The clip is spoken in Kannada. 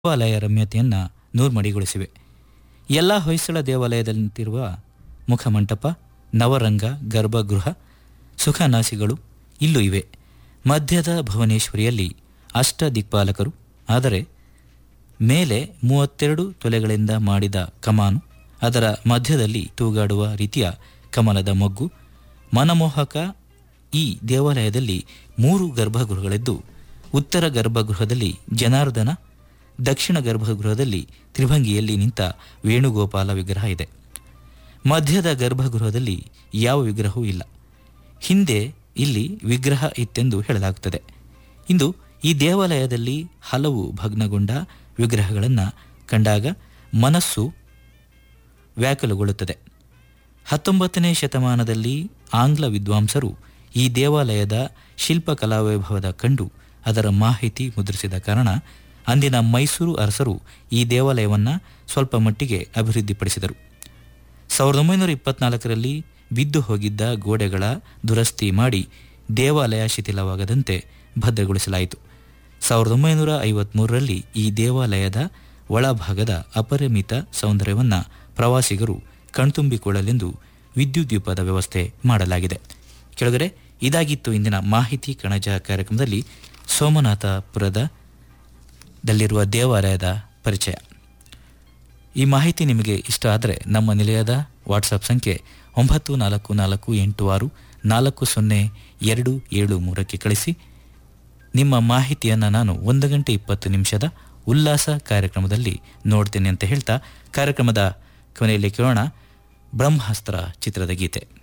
ದೇವಾಲಯ ರಮ್ಯತೆಯನ್ನು ನೂರ್ಮಡಿಗೊಳಿಸಿವೆ ಎಲ್ಲ ಹೊಯ್ಸಳ ದೇವಾಲಯದಂತಿರುವ ಮುಖಮಂಟಪ ನವರಂಗ ಗರ್ಭಗೃಹ ಸುಖನಾಸಿಗಳು ಇಲ್ಲೂ ಇವೆ ಮಧ್ಯದ ಭುವನೇಶ್ವರಿಯಲ್ಲಿ ಅಷ್ಟ ದಿಕ್ಪಾಲಕರು ಆದರೆ ಮೇಲೆ ಮೂವತ್ತೆರಡು ತೊಲೆಗಳಿಂದ ಮಾಡಿದ ಕಮಾನು ಅದರ ಮಧ್ಯದಲ್ಲಿ ತೂಗಾಡುವ ರೀತಿಯ ಕಮಲದ ಮೊಗ್ಗು ಮನಮೋಹಕ ಈ ದೇವಾಲಯದಲ್ಲಿ ಮೂರು ಗರ್ಭಗೃಹಗಳಿದ್ದು ಉತ್ತರ ಗರ್ಭಗೃಹದಲ್ಲಿ ಜನಾರ್ದನ ದಕ್ಷಿಣ ಗರ್ಭಗೃಹದಲ್ಲಿ ತ್ರಿಭಂಗಿಯಲ್ಲಿ ನಿಂತ ವೇಣುಗೋಪಾಲ ವಿಗ್ರಹ ಇದೆ ಮಧ್ಯದ ಗರ್ಭಗೃಹದಲ್ಲಿ ಯಾವ ವಿಗ್ರಹವೂ ಇಲ್ಲ ಹಿಂದೆ ಇಲ್ಲಿ ವಿಗ್ರಹ ಇತ್ತೆಂದು ಹೇಳಲಾಗುತ್ತದೆ ಇಂದು ಈ ದೇವಾಲಯದಲ್ಲಿ ಹಲವು ಭಗ್ನಗೊಂಡ ವಿಗ್ರಹಗಳನ್ನು ಕಂಡಾಗ ಮನಸ್ಸು ವ್ಯಾಕುಲಗೊಳ್ಳುತ್ತದೆ ಹತ್ತೊಂಬತ್ತನೇ ಶತಮಾನದಲ್ಲಿ ಆಂಗ್ಲ ವಿದ್ವಾಂಸರು ಈ ದೇವಾಲಯದ ಶಿಲ್ಪಕಲಾ ವೈಭವದ ಕಂಡು ಅದರ ಮಾಹಿತಿ ಮುದ್ರಿಸಿದ ಕಾರಣ ಅಂದಿನ ಮೈಸೂರು ಅರಸರು ಈ ದೇವಾಲಯವನ್ನು ಸ್ವಲ್ಪ ಮಟ್ಟಿಗೆ ಅಭಿವೃದ್ಧಿಪಡಿಸಿದರು ಸಾವಿರದ ಒಂಬೈನೂರ ಇಪ್ಪತ್ನಾಲ್ಕರಲ್ಲಿ ಬಿದ್ದು ಹೋಗಿದ್ದ ಗೋಡೆಗಳ ದುರಸ್ತಿ ಮಾಡಿ ದೇವಾಲಯ ಶಿಥಿಲವಾಗದಂತೆ ಭದ್ರಗೊಳಿಸಲಾಯಿತು ಸಾವಿರದ ಒಂಬೈನೂರ ಐವತ್ಮೂರರಲ್ಲಿ ಈ ದೇವಾಲಯದ ಒಳಭಾಗದ ಅಪರಿಮಿತ ಸೌಂದರ್ಯವನ್ನು ಪ್ರವಾಸಿಗರು ಕಣ್ತುಂಬಿಕೊಳ್ಳಲೆಂದು ವಿದ್ಯುತ್ ದೀಪದ ವ್ಯವಸ್ಥೆ ಮಾಡಲಾಗಿದೆ ಕೆಳಗಡೆ ಇದಾಗಿತ್ತು ಇಂದಿನ ಮಾಹಿತಿ ಕಣಜ ಕಾರ್ಯಕ್ರಮದಲ್ಲಿ ಸೋಮನಾಥಪುರದ ದಲ್ಲಿರುವ ದೇವಾಲಯದ ಪರಿಚಯ ಈ ಮಾಹಿತಿ ನಿಮಗೆ ಇಷ್ಟ ಆದರೆ ನಮ್ಮ ನಿಲಯದ ವಾಟ್ಸಪ್ ಸಂಖ್ಯೆ ಒಂಬತ್ತು ನಾಲ್ಕು ನಾಲ್ಕು ಎಂಟು ಆರು ನಾಲ್ಕು ಸೊನ್ನೆ ಎರಡು ಏಳು ಮೂರಕ್ಕೆ ಕಳಿಸಿ ನಿಮ್ಮ ಮಾಹಿತಿಯನ್ನು ನಾನು ಒಂದು ಗಂಟೆ ಇಪ್ಪತ್ತು ನಿಮಿಷದ ಉಲ್ಲಾಸ ಕಾರ್ಯಕ್ರಮದಲ್ಲಿ ನೋಡ್ತೇನೆ ಅಂತ ಹೇಳ್ತಾ ಕಾರ್ಯಕ್ರಮದ ಕೊನೆಯಲ್ಲಿ ಕೇಳೋಣ ಬ್ರಹ್ಮಾಸ್ತ್ರ ಚಿತ್ರದ ಗೀತೆ